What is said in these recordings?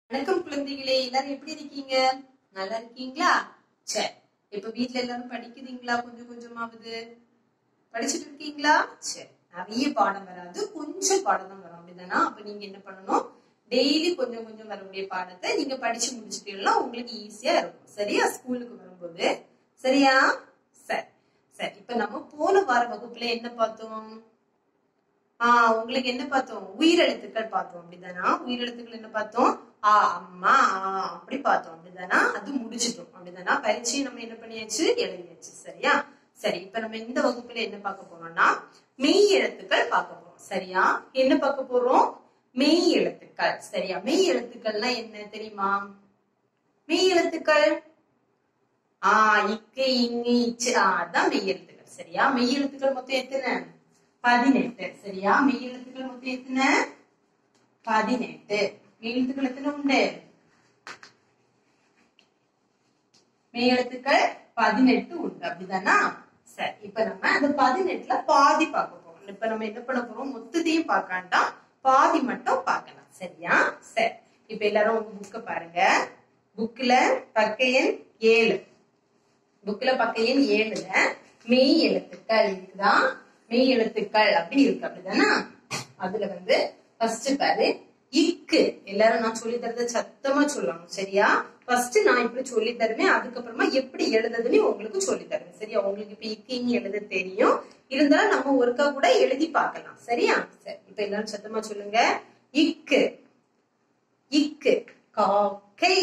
வணக்கம் குழந்தைகளே எல்லாரும் எப்படி இருக்கீங்க நல்லா இருக்கீங்களா சரி இப்ப வீட்ல எல்லாரும் படிக்கிறீங்களா கொஞ்சம் கொஞ்சமாவது படிச்சுட்டு இருக்கீங்களா சரி நிறைய பாடம் வராது கொஞ்சம் பாடம் தான் வரும் அப்படிதானா அப்ப நீங்க என்ன பண்ணணும் டெய்லி கொஞ்சம் கொஞ்சம் வரக்கூடிய பாடத்தை நீங்க படிச்சு முடிச்சிட்டீங்கன்னா உங்களுக்கு ஈஸியா இருக்கும் சரியா ஸ்கூலுக்கு வரும்போது சரியா சரி சரி இப்ப நம்ம போன வார வகுப்புல என்ன பார்த்தோம் ஆஹ் உங்களுக்கு என்ன பார்த்தோம் உயிரெழுத்துக்கள் பார்த்தோம் அப்படிதானா உயிரெழுத்துக்கள் என்ன பார்த்தோம் ஆ அம்மா ஆ அப்படி பார்த்தோம் அப்படிதானா அது முடிச்சிட்டோம் அப்படிதானா பரீட்சையை நம்ம என்ன பண்ணியாச்சு எழுதியாச்சு சரியா சரி இப்ப நம்ம இந்த வகுப்புல என்ன பார்க்க போறோம்னா மெய் எழுத்துக்கள் பார்க்க போறோம் சரியா என்ன பார்க்க போறோம் மெய் எழுத்துக்கள் சரியா மெய் எழுத்துக்கள்னா என்ன தெரியுமா மெய் எழுத்துக்கள் ஆ இக்கு இங்கு இச்சு ஆ அதான் மெய் எழுத்துக்கள் சரியா மெய் எழுத்துக்கள் மொத்தம் எத்தனை பதினெட்டு சரியா மெய் எழுத்துக்கள் மொத்தம் எத்தனை பதினெட்டு மெய் எழுத்துக்கள் எத்தனை உண்டு மெய் எழுத்துக்கள் பதினெட்டு உண்டு அப்படிதானா சரி இப்ப நம்ம அந்த பதினெட்டுல பாதி பார்க்க போறோம் இப்ப நம்ம என்ன பண்ண போறோம் மொத்தத்தையும் பார்க்காண்டா பாதி மட்டும் பார்க்கலாம் சரியா சரி இப்ப எல்லாரும் புக்க பாருங்க புக்ல பக்க எண் ஏழு புக்ல பக்க எண் ஏழுல மெய் எழுத்துக்கள் இருக்குதா மெய் எழுத்துக்கள் அப்படி இருக்கு அப்படிதானா அதுல வந்து ஃபர்ஸ்ட் பாரு இக்கு எல்லாரும் நான் சொல்லி தரத சத்தமா சொல்லணும் சரியா ஃபர்ஸ்ட் நான் இப்படி சொல்லி தருவேன் அதுக்கப்புறமா எப்படி எழுதுதுன்னு உங்களுக்கு சொல்லி தருவேன் சரியா உங்களுக்கு இப்ப இக்கிங்க எழுத தெரியும் இருந்தாலும் நம்ம ஒருக்கா கூட எழுதி பார்க்கலாம் சரியா சரி இப்ப எல்லாரும் சத்தமா சொல்லுங்க இக்கு இக்கு காக்கை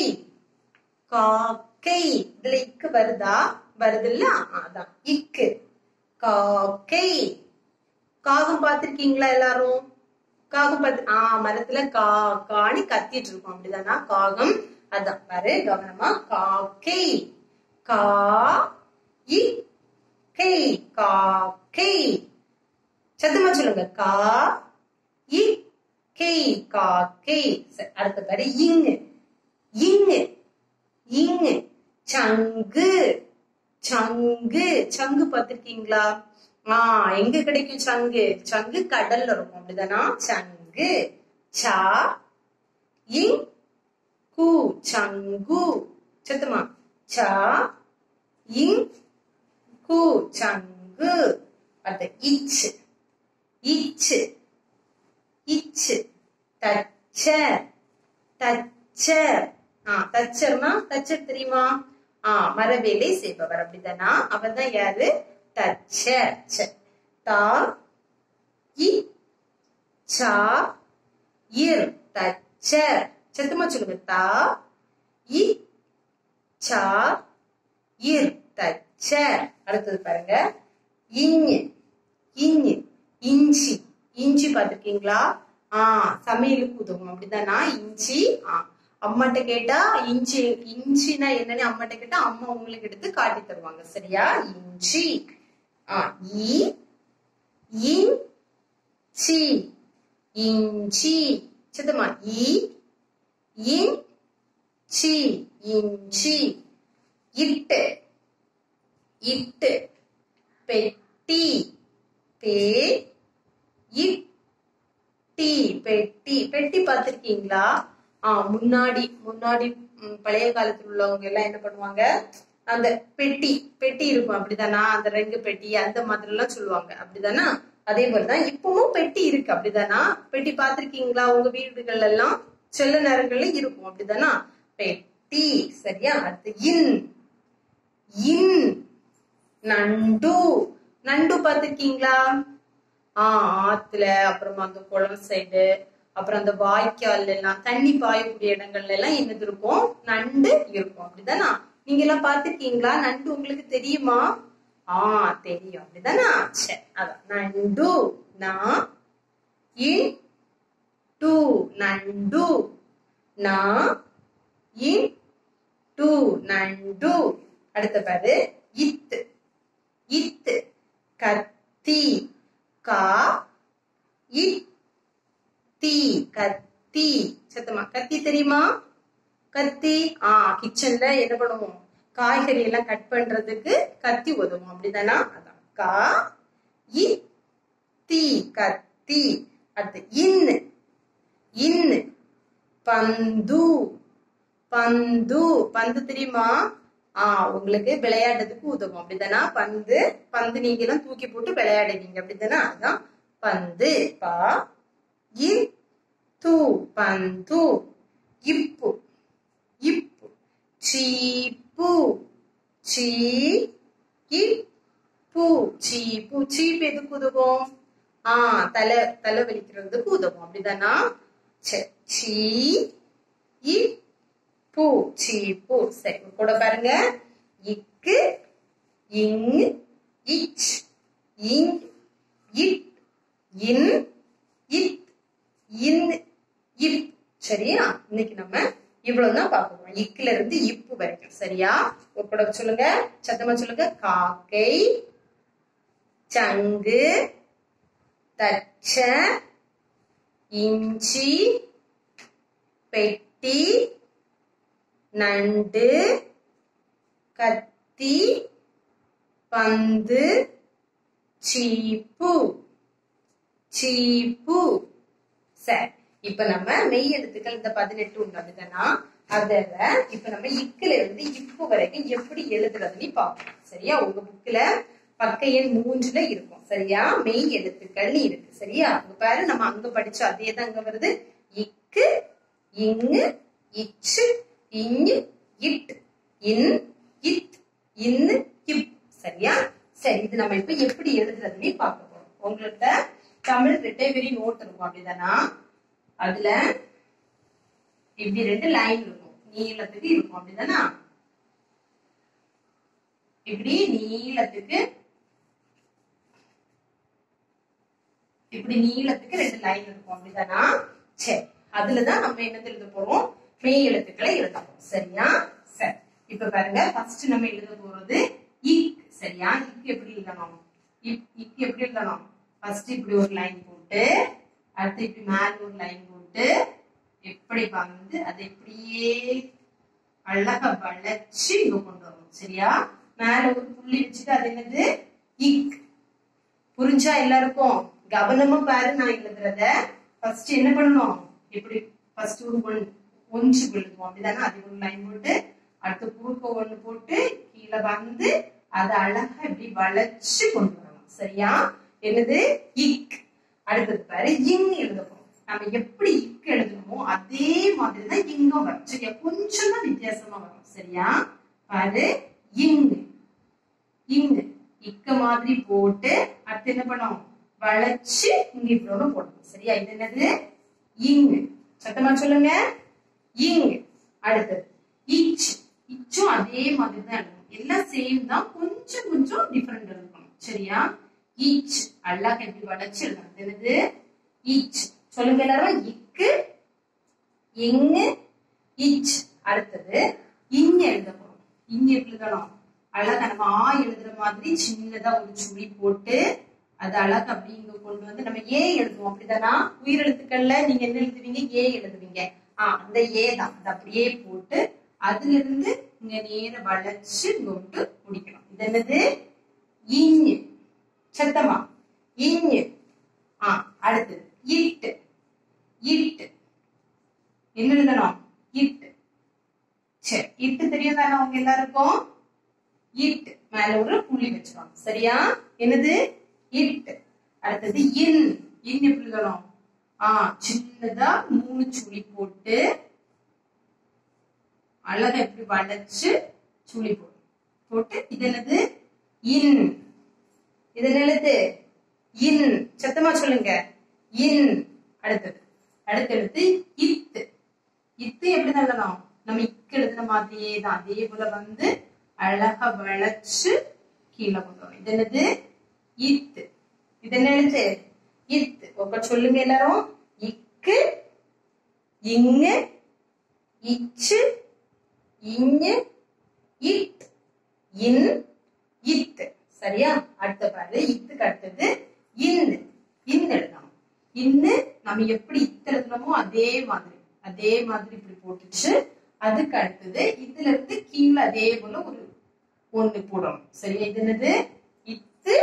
காக்கை இதுல இக்கு வருதா வருது இல்ல அதான் இக்கு காக்கை காகம் பார்த்திருக்கீங்களா எல்லாரும் காகம் பார்த்து ஆ மரத்துல கா காணி கத்திட்டு இருக்கோம் அப்படிதானா காகம் அதான் பாரு கவனமா காக்கை கா இ கை காக்கை சத்தமா சொல்லுங்க கா இ கை காக்கை சரி, அடுத்த பாரு இங்கு இங்கு இங்கு சங்கு சங்கு சங்கு பார்த்திருக்கீங்களா ஆ எங்க கிடைக்கும் சங்கு சங்கு கடல்ல இருக்கும் அப்படிதானா சங்கு சா இங் கு சங்கு சத்தமா சா இங் கு சங்கு அடுத்த இச்சு இச்சு இச்சு தச்சர் தச்சர் ஆ தச்சர்னா தச்சர் தெரியுமா ஆ மரவேலை செய்பவர் அப்படிதானா அவர் தான் யாரு தச்சர் ச. தா இ சா இர் தச்சர் சத்தமா சொல்லுங்க தா இ சா இர் தச்சர் அடுத்தது பாருங்க இஞ் இஞ் இஞ்சி இஞ்சி பார்த்திருக்கீங்களா ஆ சமையலுக்கு உதவும் அப்படிதானா இஞ்சி ஆ அம்மாட்ட கேட்டா இஞ்சி இஞ்சினா என்னன்னு அம்மாட்ட கேட்டா அம்மா உங்களுக்கு எடுத்து காட்டி தருவாங்க சரியா இஞ்சி ஆ இ இன் சி இஞ்சி சத்தமா இ இன் சி இஞ்சி இட்டு இட்டு பெட்டி பே இட்டி பெட்டி பெட்டி பார்த்திருக்கீங்களா ஆ முன்னாடி முன்னாடி ம், பழைய காலத்துல உள்ளவங்க எல்லாம் என்ன பண்ணுவாங்க அந்த பெட்டி பெட்டி இருக்கும் அப்படிதானா அந்த ரெங்கு பெட்டி அந்த மாதிரி எல்லாம் சொல்லுவாங்க அப்படிதானா அதே மாதிரிதான் இப்பவும் பெட்டி இருக்கு அப்படிதானா பெட்டி பார்த்திருக்கீங்களா உங்க வீடுகள் எல்லாம் சில நேரங்கள்ல இருக்கும் அப்படிதானா பெட்டி சரியா அடுத்து இன் இன் நண்டு நண்டு பார்த்திருக்கீங்களா ஆஹ் ஆத்துல அப்புறமா அந்த குளம் சைடு அப்புறம் அந்த வாய்க்கால் எல்லாம் தண்ணி பாயக்கூடிய இடங்கள்ல எல்லாம் என்னது இருக்கும் நண்டு இருக்கும் அப்படிதானா நீங்க எல்லாம் பார்த்திருக்கீங்களா நண்டு உங்களுக்கு தெரியுமா ஆ தெரியும் அப்படிதானா சரி அதான் நண்டு நான் இன் டு நண்டு நான் இன் டு நண்டு அடுத்த பாரு இத்து இத்து கத்தி கா இத்தி கத்தி சத்தமா கத்தி தெரியுமா கத்தி ஆ கிச்சன்ல என்ன பண்ணுவோம் காய்கறி எல்லாம் கட் பண்றதுக்கு கத்தி உதவும் அப்படிதானா அதான் கா இத்தி கத்தி அடுத்து இன்னு இன்னு பந்து பந்து பந்து தெரியுமா ஆ உங்களுக்கு விளையாடுறதுக்கு உதவும் அப்படிதானா பந்து பந்து நீங்க எல்லாம் தூக்கி போட்டு விளையாடுவீங்க அப்படிதானா அதான் பந்து பா இ து பந்து இப்பு இப்பு சீப்பு சீ இப்பு சீப்பு சீப்பு எதுக்கு உதவும் ஆ தலை தலை வலிக்கிறதுக்கு உதவும் அப்படிதானா சரி சீ இ பூ சீப்பு சரி ஒரு கூட பாருங்க இக்கு இங் இச் இங் இட் இன் இத் இன் இப் சரியா இன்னைக்கு நம்ம இவ்வளவுதான் பார்க்க போறோம் இக்குல இருந்து இப்பு வரைக்கும் சரியா ஒரு கூட சொல்லுங்க சத்தமா சொல்லுங்க காக்கை சங்கு தச்ச இஞ்சி பெட்டி நண்டு கத்தி பந்து சீப்பு சீப்பு சரி இப்ப நம்ம மெய் எழுத்துக்கள் இந்த பதினெட்டு உண்டு அப்படிதானா அதுல இப்ப நம்ம இக்குல இருந்து இப்பு வரைக்கும் எப்படி எழுதுறதுன்னு பார்ப்போம் சரியா உங்க புக்ல பக்க எண் மூன்றுல இருக்கும் சரியா மெய் எழுத்துக்கள்னு இருக்கு சரியா அங்க பாரு நம்ம அங்க படிச்ச அதே தான் அங்க வருது இக்கு இங்கு இச்சு இஞ்சு இட் இன் இத் இன் இப் சரியா சரி இது நம்ம இப்ப எப்படி எழுதுறதுன்னு பார்க்க போறோம் உங்கள்ட்ட தமிழ் ரெட்டைவெளி நோட் இருக்கும் அப்படிதானா அதுல இப்படி ரெண்டு லைன் இருக்கும் நீளத்துக்கு இருக்கும் அப்படிதானா இப்படி நீளத்துக்கு இப்படி நீளத்துக்கு ரெண்டு லைன் இருக்கும் அப்படிதானா சரி அதுலதான் நம்ம என்னது எழுத போறோம் மெய் எழுத்துக்களை எழுத போறோம் சரியா சரி இப்ப பாருங்க ஃபர்ஸ்ட் நம்ம எழுத போறது இக் சரியா இக் எப்படி எழுதணும் இக் இக் எப்படி எழுதணும் ஃபர்ஸ்ட் இப்படி ஒரு லைன் போட்டு அடுத்து இப்படி மேல ஒரு லைன் போட்டு எப்படி வந்து அதை இப்படியே அழகா வளைச்சு இங்க கொண்டு வரணும் சரியா மேல ஒரு புள்ளி வச்சுட்டு அது என்னது இக் புரிஞ்சா எல்லாருக்கும் கவனமா பாரு நான் எழுதுறத ஃபர்ஸ்ட் என்ன பண்ணணும் இப்படி ஃபர்ஸ்ட் ஒரு ஒன் ஒன்று எழுதுவோம் அப்படிதானே அது ஒரு லைன் போட்டு அடுத்து குறுக்க ஒண்ணு போட்டு கீழே வந்து அதை அழகா இப்படி வளைச்சு கொண்டு வரணும் சரியா என்னது இக் அடுத்தது பாரு இங் எழுத போறோம் நம்ம எப்படி இக் எழுதணுமோ அதே மாதிரி தான் இங்கும் வரும் சரியா கொஞ்சம் தான் வித்தியாசமா வரும் சரியா பாரு இங் இங் இக்க மாதிரி போட்டு அடுத்து என்ன பண்ணோம் வளைச்சு இங்க இப்படி போடணும் சரியா இது என்னது இங் சத்தமா சொல்லுங்க இங் அடுத்தது இச் இச்சும் அதே மாதிரி தான் எழுதணும் எல்லாம் சேம் தான் கொஞ்சம் கொஞ்சம் டிஃபரெண்ட் இருக்கணும் சரியா ஈச் அல்லாஹ் எப்படி வளைச்சு எழுதணும் இது என்னது ஈச் சொல்லுங்க எல்லாரும் இக்கு இங்கு இச் அடுத்தது இங்க எழுத போறோம் இங்க எப்படி எழுதணும் அழகா நம்ம ஆ எழுதுற மாதிரி சின்னதா ஒரு சுழி போட்டு அது அழகா அப்படி இங்க கொண்டு வந்து நம்ம ஏ எழுதுவோம் அப்படிதானா உயிரெழுத்துக்கள்ல நீங்க என்ன எழுதுவீங்க ஏ எழுதுவீங்க ஆஹ் அந்த ஏ தான் அது அப்படியே போட்டு அதுல இருந்து இங்க நேர வளைச்சு இங்க விட்டு முடிக்கணும் இது என்னது இஞ்சு சத்தமா இஞ்சு ஆ அடுத்தது இட்டு இட்டு என்ன எழுதணும் இட்டு சரி இட்டு தெரியும் தானே உங்க எல்லாருக்கும் இட் மேல ஒரு புள்ளி வச்சிருவாங்க சரியா என்னது இட் அடுத்தது இன் இன் எப்படி எழுதணும் ஆ சின்னதா மூணு சுழி போட்டு அழகா எப்படி வளைச்சு சுழி போடும் போட்டு இது என்னது இன் இது என்னது இன் சத்தமா சொல்லுங்க இன் அடுத்தது அடுத்தடுத்து இத்து இத்து எப்படி எழுதணும் நம்ம இக்கு எழுதுன மாதிரியே தான் அதே போல வந்து அழகா வளைச்சு கீழே கொண்டு வரும் இது என்னது இத்து இது என்ன எழுத்து இத்து ஒப்ப சொல்லுங்க எல்லாரும் இக்கு இங்கு இச்சு இஞ்சு இட் இன் இத்து சரியா அடுத்த பாரு இத்துக்கு அடுத்தது இன்னு இன்னு எழுதணும் இன்னு நம்ம எப்படி இத்து எழுதணுமோ அதே மாதிரி அதே மாதிரி இப்படி போட்டுச்சு அதுக்கு அடுத்தது இதுல இருந்து கீழே அதே போல ஒரு ஒண்ணு போடணும் சரியா இது என்னது இத்து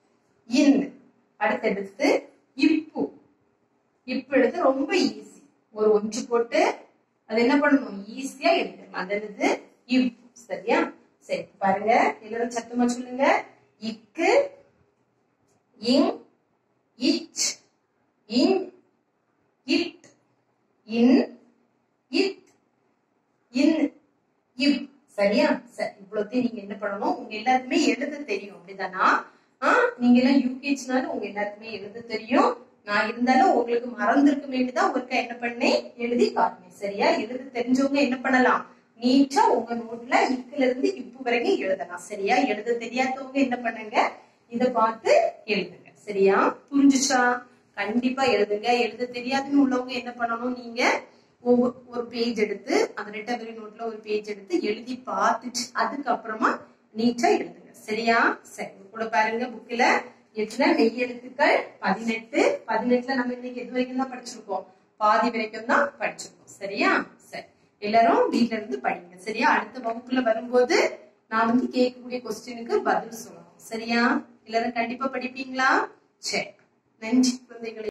இன்னு அடுத்தடுத்து இப்பு இப்பு எழுது ரொம்ப ஈஸி ஒரு ஒன்று போட்டு அது என்ன பண்ணணும் ஈஸியா எழுதிடலாம் அது என்னது இவ் சரியா சரி பாருங்க எல்லாரும் சத்தமா சொல்லுங்க இக்கு இங் இச் இன் இட் இன் இத் இன் இவ் சரியா சரி இவ்வளோத்தையும் நீங்க என்ன பண்ணணும் உங்க எல்லாருக்குமே எழுத தெரியும் அப்படிதானா ஆ நீங்க எல்லாம் யூகேஜ்னால உங்க எல்லாருக்குமே எழுத தெரியும் நான் இருந்தாலும் உங்களுக்கு மறந்துருக்க தான் ஒருக்கா என்ன பண்ணேன் எழுதி காட்டினேன் சரியா எழுத தெரிஞ்சவங்க என்ன பண்ணலாம் நீட்டா உங்க நோட்ல இக்குல இருந்து இப்பு வரைக்கும் எழுதலாம் சரியா எழுத தெரியாதவங்க என்ன பண்ணுங்க இத பார்த்து எழுதுங்க சரியா புரிஞ்சுச்சா கண்டிப்பா எழுதுங்க எழுத தெரியாதுன்னு உள்ளவங்க என்ன பண்ணணும் நீங்க ஒவ்வொரு ஒரு பேஜ் எடுத்து அந்த ரெட்டபரி நோட்ல ஒரு பேஜ் எடுத்து எழுதி பார்த்துட்டு அதுக்கப்புறமா நீட்டா எழுதுங்க சரியா சரி இது கூட பாருங்க புக்ல எட்டுல மெய் எழுத்துக்கள் பதினெட்டு பதினெட்டுல நம்ம இன்னைக்கு எது வரைக்கும் தான் படிச்சிருக்கோம் பாதி வரைக்கும் தான் படிச்சிருக்கோம் சரியா சரி எல்லாரும் வீட்ல இருந்து படிங்க சரியா அடுத்த வகுப்புல வரும்போது நான் வந்து கேட்கக்கூடிய கொஸ்டினுக்கு பதில் சொல்லணும் சரியா எல்லாரும் கண்டிப்பா படிப்பீங்களா சரி நன்றி குழந்தைகளே